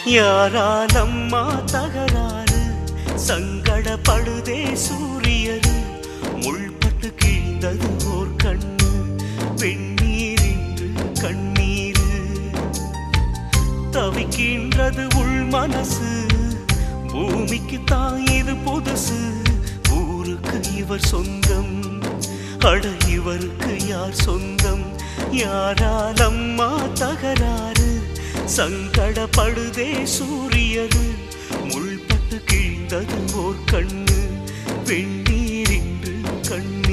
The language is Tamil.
யாரால் அம்மா தகராறு சங்கடப்படுதே சூரியரு முள்பட்டு கிழிந்தது ஓர் கண்ணு வெந்நீர் இன்று கண்ணீரு தவிக்கின்றது உள் மனசு பூமிக்கு தான் இது புதுசு ஊருக்கு இவர் சொந்தம் அட இவருக்கு யார் சொந்தம் யாரால் அம்மா தகராறு சங்கடப்படுதே சூரியரு முள்பட்டு கிழிந்தது ஓர் கண்ணு வெந்நீர் இன்று கண்ணு